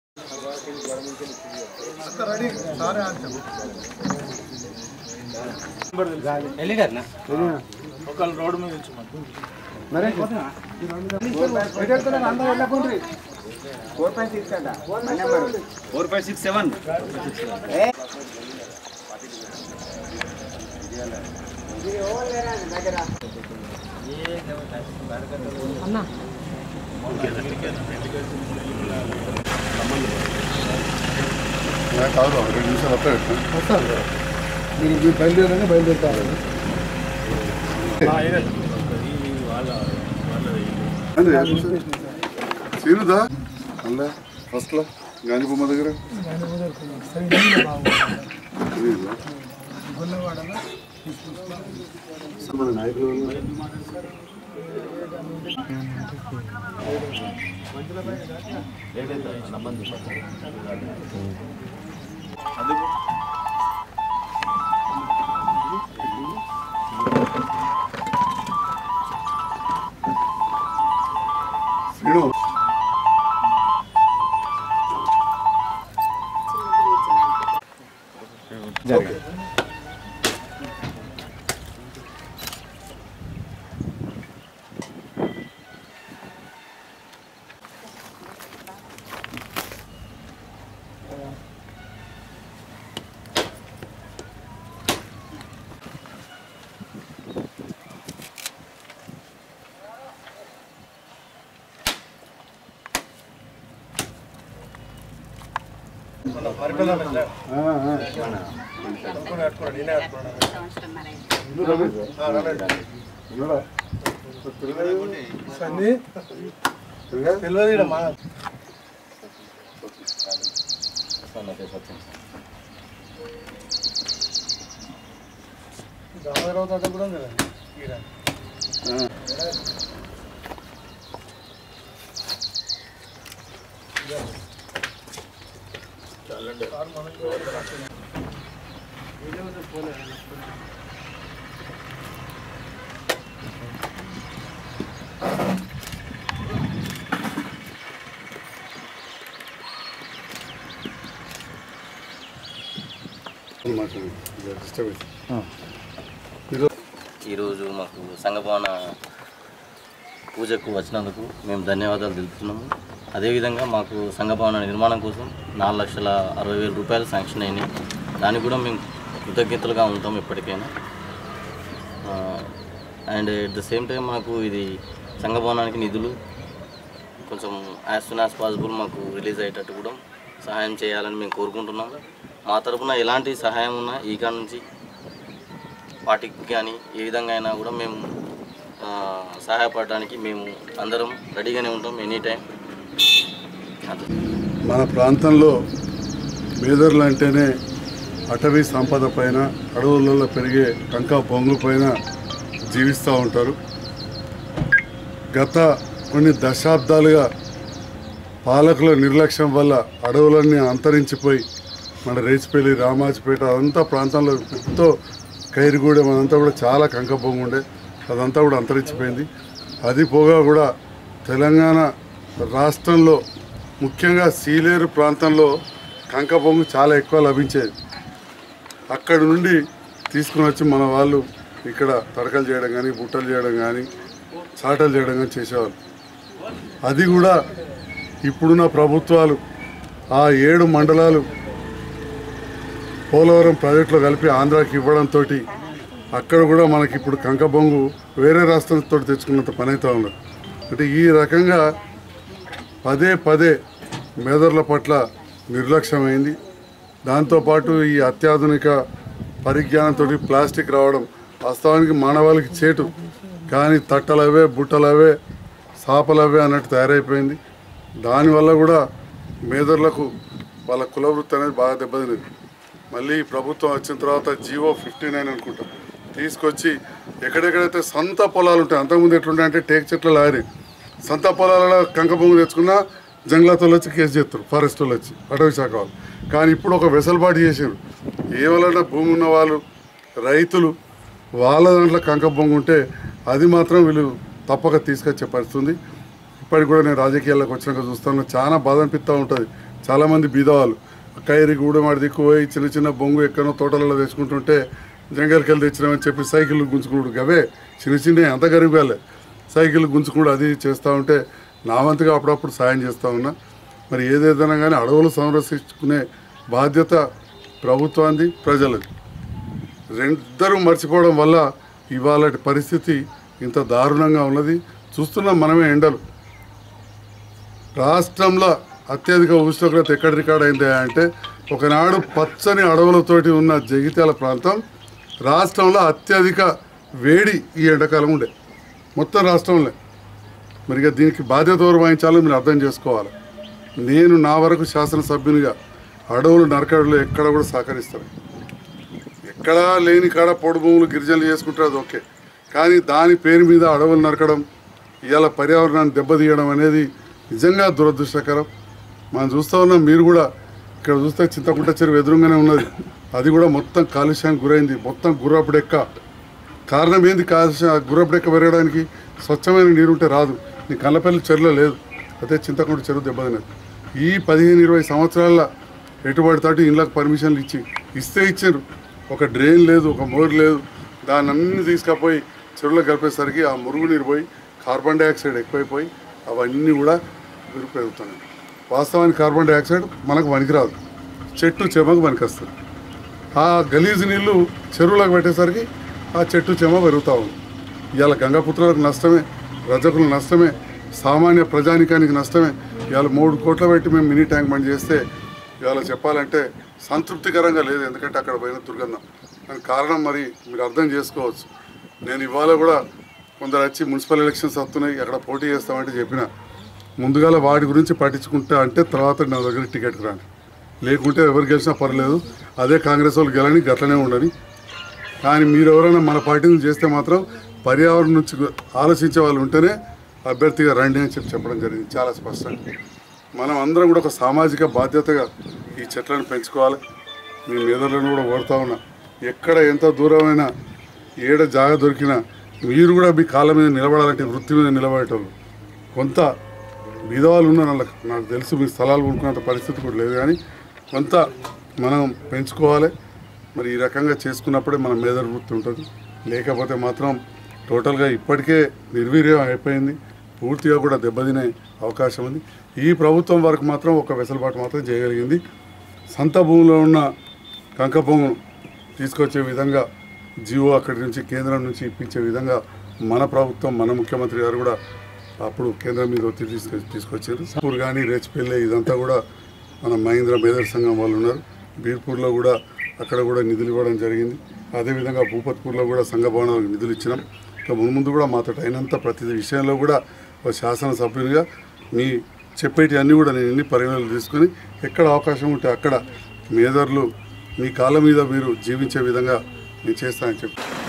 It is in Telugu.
ఒకళ్ళు రోడ్డు మీద ఉంచమని ఫోర్ ఫైవ్ సిక్స్ సెవెన్ కాదు ఒక రెండు నిమిషాలు వస్తాయి మీరు మీరు బయలుదేరంగా బయలుదేరుతారు సీనుదా అలా ఫస్ట్లో గాంధీబొమ్మ దగ్గర తెలీదా? మన నాయకులు శ్రీను ఆ, ఆ. ఇల్లు రమేష్ ఉన్నాడా? సన్నీ తిరిగా? తెలియదు ఈడ మా దామోదరావు తాత కూడా ఉంది కదా ఈడ మాట్లాడు. ఇది disturbance. ఈరోజు మాకు సంగభవన పూజకు వచ్చినందుకు మేము ధన్యవాదాలు తెలుపుతున్నాము అదేవిధంగా మాకు సంగభవన నిర్మాణం కోసం నాలుగు లక్షల అరవై వేల రూపాయలు శాంక్షన్ అయినాయి దానికి కూడా మేము కృతజ్ఞతలుగా ఉంటాం ఎప్పటికైనా and at the same time మాకు ఇది సంగభవనానికి నిధులు కొంచెం యాజ్ సూన్ యాజ్ పాసిబుల్ మాకు రిలీజ్ అయ్యేటట్టు కూడా సహాయం చేయాలని మేము కోరుకుంటున్నాం మా తరపున ఎలాంటి సహాయం ఉన్నా ఈ కాడ నుంచి పార్టీకి కానీ ఏ విధంగా అయినా కూడా మేము ఆ, సహాయపడడానికి మేము అందరం రెడీగానే ఉంటాం ఎనీ టైం అంతే మన ప్రాంతంలో మేదర్లు అంటేనే అటవీ సంపద పైన అడవులలో పెరిగే కంకా బొంగు పైన జీవిస్తూ ఉంటారు గత కొన్ని దశాబ్దాలుగా పాలకుల నిర్లక్ష్యం వల్ల అడవులన్నీ అంతరించిపోయి మన రేచిపల్లి రామాజపేట అదంతా ప్రాంతంలో ఎంతో కైరుగూడెం అదంతా కూడా చాలా కంక బొంగు ఉండే అదంతా కూడా అంతరించిపోయింది అది పోగా కూడా తెలంగాణ రాష్ట్రంలో ముఖ్యంగా సీలేరు ప్రాంతంలో కంక బొంగు చాలా ఎక్కువ లభించేది అక్కడి నుండి తీసుకుని వచ్చి మన వాళ్ళు ఇక్కడ తడకలు చేయడం కానీ బుట్టలు చేయడం కానీ చాటలు చేయడం కానీ చేసేవాళ్ళు అది కూడా ఇప్పుడున్న ప్రభుత్వాలు ఆ ఏడు మండలాలు పోలవరం ప్రాజెక్టులో కలిపి ఆంధ్రాకి ఇవ్వడంతో అక్కడ కూడా మనకి ఇప్పుడు కంకబొంగు వేరే రాష్ట్రంతో తెచ్చుకున్నంత పని అవుతా ఉన్నది అంటే ఈ రకంగా పదే పదే మేదర్ల పట్ల నిర్లక్ష్యమైంది దాంతోపాటు ఈ అత్యాధునిక పరిజ్ఞానంతో ప్లాస్టిక్ రావడం వాస్తవానికి మానవాళికి చేటు కానీ తట్టలవే బుట్టలవే సాపలవే అన్నట్టు తయారైపోయింది దానివల్ల కూడా మేదర్లకు వాళ్ళ కులవృత్తి అనేది బాగా దెబ్బతింది మళ్ళీ ఈ ప్రభుత్వం వచ్చిన తర్వాత జీవో ఫిఫ్టీ నైన్ అనుకుంటా తీసుకొచ్చి ఎక్కడెక్కడైతే సొంత పొలాలు ఉంటాయి అంతకుముందు ఎట్లుంటాయి అంటే టేక్ చెట్లు లారీ సొంత పొలాలలో కంక భూమి తెచ్చుకున్నా జంగ్లాతో వచ్చి కేసు చేస్తారు ఫారెస్ట్ వాళ్ళు వచ్చి అటవీ శాఖ వాళ్ళు కానీ ఇప్పుడు ఒక వెసలుబాటు చేసారు ఏ వలన భూమి ఉన్న వాళ్ళు రైతులు వాళ్ళ దాంట్లో కంక బొంగు ఉంటే అది మాత్రం వీళ్ళు తప్పక తీసుకొచ్చే పరిస్థితి ఉంది ఇప్పటికి కూడా నేను రాజకీయాల్లోకి వచ్చినాక చూస్తాను చాలా బాధ అనిపిస్తూ ఉంటుంది చాలామంది బీదవాళ్ళు కైరి గూడెమాడి దిక్కు పోయి చిన్న చిన్న బొంగు ఎక్కడో తోటలలో తెచ్చుకుంటుంటే జంగల్కి వెళ్ళి తెచ్చినామని చెప్పి సైకిల్ గుంజుకున్నాడు గవే చిన్న చిన్న అంత గరీబాలే సైకిల్ గుంజుకున్నాడు అది చేస్తూ ఉంటే నా వంతుగా అప్పుడప్పుడు సాయం చేస్తూ ఉన్నా మరి ఏదేదైనా కానీ అడవులు సంరక్షించుకునే బాధ్యత ప్రభుత్వాన్ని ప్రజలది రెండిద్దరూ మర్చిపోవడం వల్ల ఇవాళ పరిస్థితి ఇంత దారుణంగా ఉన్నది చూస్తున్నాం మనమే ఎండలు రాష్ట్రంలో అత్యధిక ఉష్ణోగ్రత ఎక్కడ రికార్డ్ అయింది అంటే ఒకనాడు పచ్చని అడవులతోటి ఉన్న జగిత్యాల ప్రాంతం రాష్ట్రంలో అత్యధిక వేడి ఈ ఎండాకాలం ఉండే మొత్తం రాష్ట్రంలో మరి ఇక దీనికి బాధ్యత ఎవరు వహించాలో మీరు అర్థం చేసుకోవాలి నేను నా వరకు శాసనసభ్యునిగా అడవులు నరకడలు ఎక్కడ కూడా సహకరిస్తాను ఎక్కడా లేని కాడ పొడు భూములు గిరిజనులు చేసుకుంటారు అది ఓకే కానీ దాని పేరు మీద అడవులు నరకడం ఇవాళ పర్యావరణాన్ని దెబ్బతీయడం అనేది నిజంగా దురదృష్టకరం మనం చూస్తూ ఉన్నాం మీరు కూడా ఇక్కడ చూస్తే చింతకుంట చెరువు ఎదురుగానే ఉన్నది అది కూడా మొత్తం కాలుష్యానికి గురైంది మొత్తం గుర్రపు డెక్క కారణం ఏంది కాలుష్య గుర్రపు డెక్క పెరగడానికి స్వచ్ఛమైన నీరు ఉంటే రాదు నీ కళ్ళపల్లి చెరువులో లేదు అదే చింతకుంట చెరువు దెబ్బతినది ఈ పదిహేను ఇరవై సంవత్సరాల ఎటుబడి తాటి ఇళ్ళకి పర్మిషన్లు ఇచ్చి ఇస్తే ఇచ్చారు ఒక డ్రైన్ లేదు ఒక మోర్ లేదు దాన్ని అన్ని తీసుకపోయి చెరువులో కలిపేసరికి ఆ మురుగు నీరు పోయి కార్బన్ డైఆక్సైడ్ ఎక్కువైపోయి అవన్నీ కూడా విరుగు పెరుగుతున్నాయి వాస్తవానికి కార్బన్ డైఆక్సైడ్ మనకు పనికిరాదు చెట్టు చెమకు పనికొస్తుంది ఆ గలీజు నీళ్లు చెరువులకు పెట్టేసరికి ఆ చెట్టు చెమ పెరుగుతూ ఉంది ఇవాళ గంగాపుత్రులకు నష్టమే రజకులకు నష్టమే సామాన్య ప్రజానికానికి నష్టమే ఇవాళ మూడు కోట్ల పెట్టి మేము మినీ ట్యాంక్ బండ్ చేస్తే ఇవాళ చెప్పాలంటే సంతృప్తికరంగా లేదు ఎందుకంటే అక్కడ పోయిన దుర్గంధం దానికి కారణం మరి మీరు అర్థం చేసుకోవచ్చు నేను ఇవాళ కూడా కొందరు వచ్చి మున్సిపల్ ఎలక్షన్స్ వస్తున్నాయి అక్కడ పోటీ చేస్తామంటే చెప్పిన ముందుగాల వాటి గురించి పట్టించుకుంటా అంటే తర్వాత నా దగ్గర టికెట్ రాని లేకుంటే ఎవరు గెలిచినా పర్లేదు అదే కాంగ్రెస్ వాళ్ళు గెలని గట్లనే ఉండని కానీ మీరు ఎవరైనా మన పార్టీని చేస్తే మాత్రం పర్యావరణం నుంచి ఆలోచించే వాళ్ళు ఉంటేనే అభ్యర్థిగా రండి అని చెప్పి చెప్పడం జరిగింది చాలా స్పష్టంగా మనం అందరం కూడా ఒక సామాజిక బాధ్యతగా ఈ చెట్లను పెంచుకోవాలి మీ మేధలను కూడా కోరుతా ఉన్నా ఎక్కడ ఎంత దూరమైనా ఏడ జాగ దొరికినా మీరు కూడా మీ కాళ్ళ మీద నిలబడాలంటే వృత్తి మీద నిలబడేటోళ్ళు కొంత బీదవాళ్ళు ఉన్న వాళ్ళకి నాకు తెలుసు మీ స్థలాలు కొనుక్కున్నంత పరిస్థితి కూడా లేదు కానీ కొంత మనం పెంచుకోవాలి మరి ఈ రకంగా చేసుకున్నప్పుడే మన మేధర్ వృత్తి ఉంటుంది లేకపోతే మాత్రం టోటల్గా ఇప్పటికే నిర్వీర్యం అయిపోయింది పూర్తిగా కూడా దెబ్బతినే అవకాశం ఉంది ఈ ప్రభుత్వం వరకు మాత్రం ఒక వెసులుబాటు మాత్రం చేయగలిగింది సంత భూమిలో ఉన్న కంక భూమును తీసుకొచ్చే విధంగా జీవో అక్కడి నుంచి కేంద్రం నుంచి ఇప్పించే విధంగా మన ప్రభుత్వం మన ముఖ్యమంత్రి గారు కూడా అప్పుడు కేంద్రం మీద ఒత్తిడి తీసుకొ తీసుకొచ్చారు సాపూర్ కానీ రేచిపల్లి ఇదంతా కూడా మన మహేంద్ర మేధర్ సంఘం వాళ్ళు ఉన్నారు బీర్పూర్లో కూడా అక్కడ కూడా నిధులు ఇవ్వడం జరిగింది అదేవిధంగా భూపత్పూర్లో కూడా సంఘ భవనాలకు నిధులు ఇచ్చినాం ఇంకా మున్ముందు కూడా మాతో అయినంత ప్రతి విషయంలో కూడా ఒక శాసనసభ్యునిగా మీ చెప్పేటి అన్నీ కూడా నేను ఎన్ని పరిగణనలు తీసుకుని ఎక్కడ అవకాశం ఉంటే అక్కడ మేధర్లు మీ కాళ్ళ మీద మీరు జీవించే విధంగా నేను చేస్తానని చెప్పి